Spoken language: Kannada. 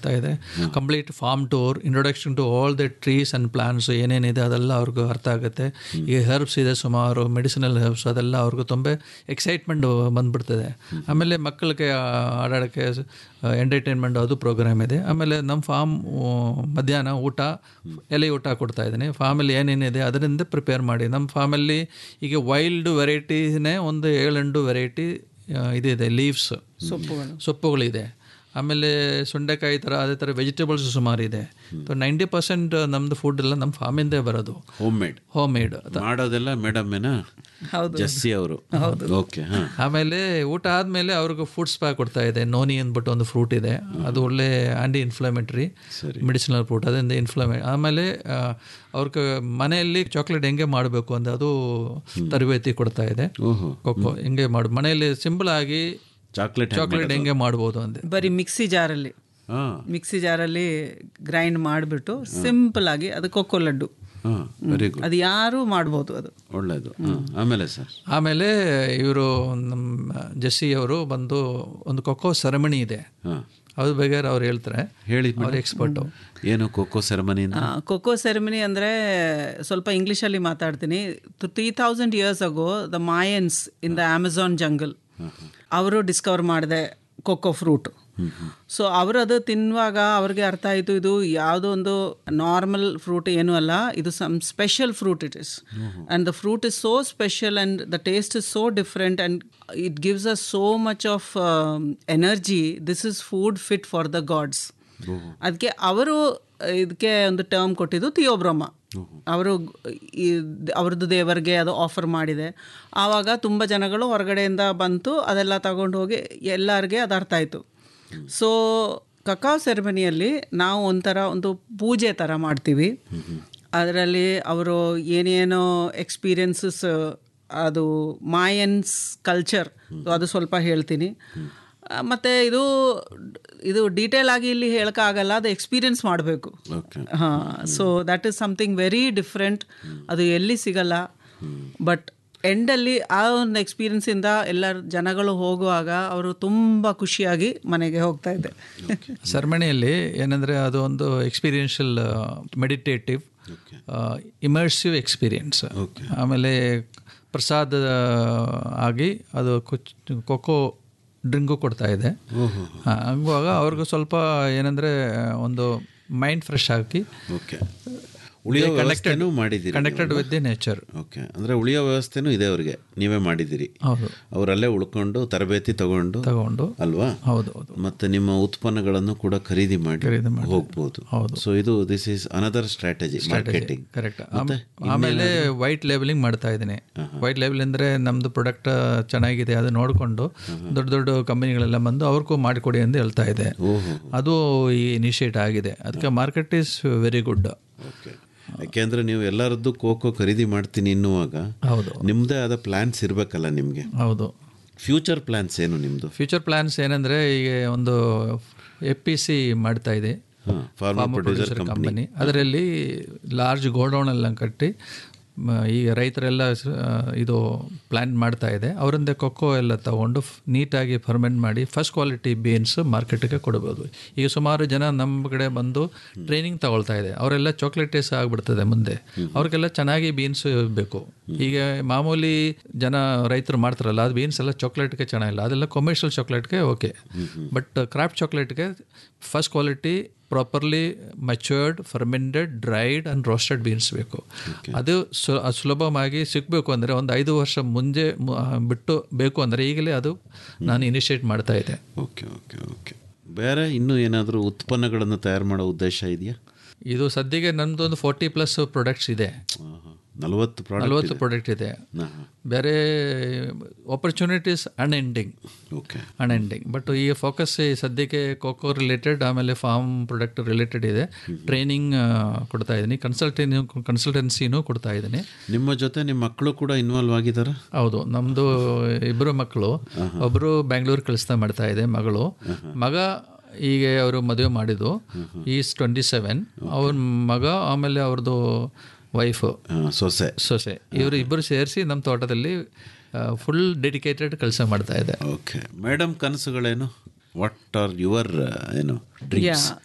ಆಗ್ತಾ ಇದೆ complete farm tour introduction to all the trees and plants ಏನೇನಿದೆ ಅದೆಲ್ಲ ಅವ್ರಿಗೂ ಅರ್ಥ ಆಗುತ್ತೆ ಈ ಹೆರ್ಬ್ಸ್ ಇದೆ ಸುಮಾರು ಮೆಡಿಸಿನಲ್ ಹೆರ್ಬ್ಸ್ ಅದೆಲ್ಲ ಅವ್ರಿಗೂ ತುಂಬ ಎಕ್ಸೈಟ್ಮೆಂಟ್ ಬಂದ್ಬಿಡ್ತದೆ ಆಮೇಲೆ ಮಕ್ಕಳಿಗೆ ಆಡೋಕ್ಕೆ ಎಂಟರ್ಟೈನ್ಮೆಂಟ್ ಅದು ಪ್ರೋಗ್ರಾಮ್ ಇದೆ ಆಮೇಲೆ ನಮ್ಮ ಫಾರ್ಮ್ ಮಧ್ಯಾಹ್ನ ಊಟ ಎಲೆ ಊಟ ಕೊಡ್ತಾ ಇದ್ದೀನಿ ಫಾರ್ಮಲ್ಲಿ ಏನೇನಿದೆ ಅದರಿಂದ ಪ್ರಿಪೇರ್ ಮಾಡಿ ನಮ್ಮ ಫಾರ್ಮಲ್ಲಿ ಈಗ ವೈಲ್ಡ್ ವೆರೈಟಿನೇ ಒಂದು ಏಳೆಂಟು ವೆರೈಟಿ ಇದಿದೆ ಲೀವ್ಸ್ ಸೊಪ್ಪುಗಳು ಸೊಪ್ಪುಗಳಿದೆ ಆಮೇಲೆ ಸೊಂಡೆಕಾಯಿ ಥರ ಅದೇ ಥರ ವೆಜಿಟೇಬಲ್ಸ್ ಸುಮಾರು ಇದೆ ನೈಂಟಿ ಪರ್ಸೆಂಟ್ ನಮ್ಮದು ಫುಡ್ ಎಲ್ಲ ನಮ್ಮ ಫಾರ್ಮಿಂದೇ ಬರೋದು ಹೋಮ್ ಮೇಡ್ ಹೋಮ್ ಮೇಡ್ ಮಾಡೋದೆಲ್ಲ ಮೇಡಮ್ ಏನ ಹೌದು ಜಸ್ಸಿ ಅವರು ಓಕೆ ಹಾ ಆಮೇಲೆ ಊಟ ಆದಮೇಲೆ ಅವ್ರಿಗೆ ಫುಡ್ ಸ್ಪಾ ಕೊಡ್ತಾ ಇದೆ ನೋನಿ ಅಂದ್ಬಿಟ್ಟು ಒಂದು ಫ್ರೂಟ್ ಇದೆ ಅದು ಒಳ್ಳೆ ಆ್ಯಂಟಿ ಇನ್ಫ್ಲಮೇಟ್ರಿ ಮೆಡಿಸಿನಲ್ ಫ್ರೂಟ್ ಅದರಿಂದ ಇನ್ಫ್ಲಮೇ ಆಮೇಲೆ ಆ, ಅವ್ರಿಗೆ ಮನೆಯಲ್ಲಿ ಚಾಕ್ಲೇಟ್ ಹೆಂಗೆ ಮಾಡಬೇಕು ಅಂತ ಅದು ತರಬೇತಿ ಕೊಡ್ತಾ ಇದೆ ಓಹೋ ಕೊಕ್ಕೋ ಹೆಂಗೆ ಮಾಡಿ ಮನೆಯಲ್ಲಿ ಸಿಂಪಲ್ ಆಗಿ ಚಾಕ್ಲೇಟ್ ಚಾಕ್ಲೇಟ್ ಹೆಂಗೆ ಮಾಡ್ಬೋದು ಅಂದೆ ಬರೀ ಮಿಕ್ಸಿ ಜಾರಲ್ಲಿ ಹಾ ಮಿಕ್ಸಿ ಜಾರಲ್ಲಿ ಗ್ರೈಂಡ್ ಮಾಡಿಬಿಟ್ಟು ಸಿಂಪಲ್ ಆಗಿ ಅದು ಕೊಕ್ಕೋ ಲಡ್ಡು ಹಾ ವೆರಿ ಗುಡ್ ಅದು ಯಾರು ಮಾಡ್ಬೋದು ಅದು ಒಳ್ಳೇದು ಹಾ. ಆಮೇಲೆ ಸರ್ ಆಮೇಲೆ ಇವರು ನಮ್ಮ ಜೆಸ್ಸಿ ಅವರು ಬಂದು ಒಂದು ಕೊಕ್ಕೋ ಸೆರೆಮನಿ ಇದೆ ಹಾ ಅದ್ರ ಬಗ್ಗೆ ಅವ್ರು ಹೇಳ್ತಾರೆ ಹೇಳಿ ಅವ್ರ ಎಕ್ಸ್ಪರ್ಟು ಏನು ಖೋಖೋ ಸೆರೆಮನಿ ಆ, ಕೊಕ್ಕೋ ಸೆರೆಮನಿ ಅಂದರೆ ಸ್ವಲ್ಪ ಇಂಗ್ಲೀಷಲ್ಲಿ ಮಾತಾಡ್ತೀನಿ three thousand years ago the Mayans in the Amazon jungle ಅವರು ಡಿಸ್ಕವರ್ ಮಾಡಿದೆ ಕೊಕ್ಕೋ ಫ್ರೂಟ್ ಸೊ ಅವರು ಅದು ತಿನ್ನುವಾಗ ಅವ್ರಿಗೆ ಅರ್ಥ ಆಯಿತು ಇದು ಯಾವುದೋ ಒಂದು ನಾರ್ಮಲ್ ಫ್ರೂಟ್ ಏನೂ ಅಲ್ಲ ಇದು some special fruit it is and the fruit is so special and the taste is so different and it gives us so much of energy this is food fit for the gods ಅದಕ್ಕೆ ಅವರು ಇದಕ್ಕೆ ಒಂದು ಟರ್ಮ್ ಕೊಟ್ಟಿದ್ದು ಥಿಯೋಬ್ರಹ್ಮ ಅವರು ಈ ಅವ್ರದ್ದು ದೇವರಿಗೆ ಅದು ಆಫರ್ ಮಾಡಿದೆ ಆವಾಗ ತುಂಬ ಜನಗಳು ಹೊರಗಡೆಯಿಂದ ಬಂತು ಅದೆಲ್ಲ ತಗೊಂಡು ಹೋಗಿ ಎಲ್ಲರಿಗೆ ಅದು ಅರ್ಥ ಆಯಿತು ಸೊ ಕಕಾವ್ ಸೆರೆಮನಿಯಲ್ಲಿ ನಾವು ಒಂಥರ ಒಂದು ಪೂಜೆ ಥರ ಮಾಡ್ತೀವಿ ಅದರಲ್ಲಿ ಅವರು ಏನೇನೋ ಎಕ್ಸ್ಪೀರಿಯನ್ಸಸ್ ಅದು ಮಾಯನ್ಸ್ ಕಲ್ಚರ್ ಅದು ಸ್ವಲ್ಪ ಹೇಳ್ತೀನಿ ಆ, ಮತ್ತೆ ಇದು ಇದು ಡೀಟೇಲ್ ಆಗಿ ಇಲ್ಲಿ ಹೇಳೋಕ್ಕಾಗಲ್ಲ ಅದು ಎಕ್ಸ್ಪೀರಿಯನ್ಸ್ ಮಾಡಬೇಕು ಓಕೆ ಹಾಂ so that is something very different ಅದು ಎಲ್ಲಿ ಸಿಗಲ್ಲ ಬಟ್ ಎಂಡಲ್ಲಿ ಆ ಒಂದು ಎಕ್ಸ್ಪೀರಿಯನ್ಸಿಂದ ಎಲ್ಲ ಜನಗಳು ಹೋಗುವಾಗ ಅವರು ತುಂಬ ಖುಷಿಯಾಗಿ ಮನೆಗೆ ಹೋಗ್ತಾ ಇದ್ದೆ ಸೆರೆಮನಿಯಲ್ಲಿ ಏನಂದರೆ ಅದು ಒಂದು ಎಕ್ಸ್ಪೀರಿಯನ್ಷಿಯಲ್ ಮೆಡಿಟೇಟಿವ್ ಇಮರ್ಸಿವ್ ಎಕ್ಸ್ಪೀರಿಯನ್ಸ್ ಆಮೇಲೆ ಪ್ರಸಾದ ಆಗಿ ಅದು ಕುಚ್ ಕೊಕ್ಕೋ ಡ್ರಿಂಕು ಕೊಡ್ತಾ ಇದೆ ಹಾಂ ಹಂಗುವಾಗ ಅವ್ರಿಗೂ ಸ್ವಲ್ಪ ಏನಂದರೆ ಒಂದು ಮೈಂಡ್ ಫ್ರೆಶ್ ಆಗಿ ಓಕೆ ಉಳಿಯೋ ವ್ಯವಸ್ಥೆನೂ ಮಾಡಿದ್ದೀರಿ connected with the nature okay ಅಂದರೆ ಉಳಿಯೋ ವ್ಯವಸ್ಥೆನೂ ಇದೆ ಅವ್ರಿಗೆ ನೀವೇ ಮಾಡಿದ್ದೀರಿ ಹೌದು ಅವರಲ್ಲೇ ಉಳ್ಕೊಂಡು ತರಬೇತಿ ತಗೊಂಡು ತಗೊಂಡು ಅಲ್ವಾ ಹೌದು ಹೌದು ಮತ್ತೆ ನಿಮ್ಮ ಉತ್ಪನ್ನಗಳನ್ನು ಕೂಡ ಖರೀದಿ ಮಾಡಿ ಹೋಗ್ಬೋದು ಸೊ ಇದು this is another strategy marketing correct ಆಮೇಲೆ ವೈಟ್ ಲೇಬಲಿಂಗ್ ಮಾಡ್ತಾ ಇದ್ದೀನಿ ವೈಟ್ ಲೇಬಲ್ ಅಂದರೆ ನಮ್ಮದು ಪ್ರಾಡಕ್ಟ್ ಚೆನ್ನಾಗಿದೆ ಅದು ನೋಡಿಕೊಂಡು ದೊಡ್ಡ ದೊಡ್ಡ ಕಂಪನಿಗಳೆಲ್ಲ ಬಂದು ಅವ್ರಿಗೂ ಮಾಡಿಕೊಡಿ ಅಂತ ಹೇಳ್ತಾ ಇದೆ ಅದು ಈ ಇನಿಷಿಯೇಟ್ ಆಗಿದೆ ಅದಕ್ಕೆ market is very good okay ಯಾಕೆಂದ್ರೆ ನೀವು ಎಲ್ಲರದ್ದು ಕೋಕೋ ಖರೀದಿ ಮಾಡ್ತೀನಿ ಎನ್ನುವಾಗ ಹೌದು ನಿಮ್ಮದೇ ಆದ ಪ್ಲಾನ್ಸ್ ಇರಬೇಕಲ್ಲ ನಿಮಗೆ ಹೌದು ಫ್ಯೂಚರ್ ಪ್ಲಾನ್ಸ್ ಏನು ನಿಮ್ಮದು ಫ್ಯೂಚರ್ ಪ್ಲಾನ್ಸ್ ಏನಂದರೆ ಈಗ ಒಂದು ಎಫ್ ಪಿ ಸಿ ಮಾಡ್ತಾ ಇದೆ ಹಾಂ ಫಾರ್ಮರ್ ಪ್ರೊಡ್ಯೂಸರ್ ಕಂಪನಿ ಅದರಲ್ಲಿ ಲಾರ್ಜ್ ಗೋಡೌನ್ ಎಲ್ಲ ಕಟ್ಟಿ ಮ, ಈಗ ರೈತರೆಲ್ಲ ಸ- ಇದು ಪ್ಲ್ಯಾನ್ ಮಾಡ್ತಾ ಇದೆ ಅವರಿಂದ ಕೊಕ್ಕೋ ಎಲ್ಲ ತಗೊಂಡು ಫ್- ನೀಟಾಗಿ ಫರ್ಮೆಂಟ್ ಮಾಡಿ ಫಸ್ಟ್ ಕ್ವಾಲಿಟಿ ಬೀನ್ಸ್ ಮಾರ್ಕೆಟ್ಗೆ ಕೊಡ್ಬೋದು ಈಗ ಸುಮಾರು ಜನ ನಮ್ಮ ಕಡೆ ಬಂದು ಟ್ರೈನಿಂಗ್ ತಗೊಳ್ತಾ ಇದೆ ಅವರೆಲ್ಲ ಚಾಕ್ಲೇಟೇಸ್ ಆಗಿಬಿಡ್ತದೆ ಮುಂದೆ ಅವ್ರಿಗೆಲ್ಲ ಚೆನ್ನಾಗಿ ಬೀನ್ಸ್ ಬೇಕು ಈಗ ಮಾಮೂಲಿ ಜನ ರೈತರು ಮಾಡ್ತಾರಲ್ಲ ಅದು ಬೀನ್ಸ್ ಎಲ್ಲ ಚಾಕ್ಲೇಟ್ಗೆ ಚೆನ್ನಾಗಿಲ್ಲ ಅದೆಲ್ಲ ಕಮರ್ಷಿಯಲ್ ಚಾಕ್ಲೇಟ್ಗೆ ಓಕೆ ಬಟ್ ಕ್ರಾಫ್ಟ್ ಚಾಕ್ಲೇಟ್ಗೆ first quality properly matured fermented dried and roasted beans ಬೇಕು ಅದು ಸು- ಸುಲಭವಾಗಿ ಸಿಗಬೇಕು ಅಂದರೆ ಒಂದು ಐದು ವರ್ಷ ಮುಂಚೆ ಮು- ಬಿಟ್ಟು ಬೇಕು ಅಂದರೆ ಈಗಲೇ ಅದು ನಾನು ಇನಿಷಿಯೇಟ್ ಮಾಡ್ತಾ ಇದ್ದೆ ಓಕೆ ಓಕೆ ಓಕೆ ಬೇರೆ ಇನ್ನೂ ಏನಾದರೂ ಉತ್ಪನ್ನಗಳನ್ನು ತಯಾರು ಮಾಡೋ ಉದ್ದೇಶ ಇದೆಯಾ ಇದು ಸದ್ಯಕ್ಕೆ ನಮ್ಮದು ಒಂದು ಫೋರ್ಟಿ ಪ್ಲಸ್ ಪ್ರಾಡಕ್ಟ್ಸ್ ಇದೆ ನಲವತ್ತು ಪ್ರಾಡಕ್ಟ್ ನಲವತ್ತು ಪ್ರಾಡಕ್ಟ್ ಇದೆ ಬೇರೆ opportunities unending okay unending but ಈ ಫೋಕಸ್ ಸದ್ಯಕ್ಕೆ ಕೋಕೋ ರಿಲೇಟೆಡ್ ಆಮೇಲೆ ಫಾರ್ಮ್ ಪ್ರಾಡಕ್ಟ್ ರಿಲೇಟೆಡ್ ಇದೆ ಟ್ರೈನಿಂಗ್ ಕೊಡ್ತಾ ಇದ್ದೀನಿ ಕನ್ಸಲ್ಟೆನ್ಸಿ ಕನ್ಸಲ್ಟೆನ್ಸಿನೂ ಕೊಡ್ತಾ ಇದ್ದೀನಿ ನಿಮ್ಮ ಜೊತೆ ನಿಮ್ಮ ಮಕ್ಕಳು ಕೂಡ ಇನ್ವಾಲ್ವ್ ಆಗಿದ್ದಾರಾ ಹೌದು ನಮ್ಮದು ಇಬ್ಬರು ಮಕ್ಕಳು ಒಬ್ಬರು ಬ್ಯಾಂಗ್ಳೂರು ಕೆಲಸ ಮಾಡ್ತಾ ಇದೆ ಮಗಳು ಮಗ ಈಗ ಅವರು ಮದುವೆ ಮಾಡಿದ್ದು ಈಸ್ ಟ್ವೆಂಟಿ ಸೆವೆನ್ ಅವ್ರ ಮಗ ಆಮೇಲೆ ಅವ್ರದ್ದು ವೈಫು ಆ, ಸೊಸೆ ಸೊಸೆ ಇವರು ಇಬ್ಬರು ಸೇರಿಸಿ ನಮ್ಮ ತೋಟದಲ್ಲಿ ಫುಲ್ ಡೆಡಿಕೇಟೆಡ್ ಕೆಲಸ ಮಾಡ್ತಾ ಇದೆ ಓಕೆ ಮೇಡಮ್ ಕನಸುಗಳೇನು ವಾಟ್ ಆರ್ ಯುವರ್ ಏನು ಡ್ರೀಮ್ಸ್ ಯಾ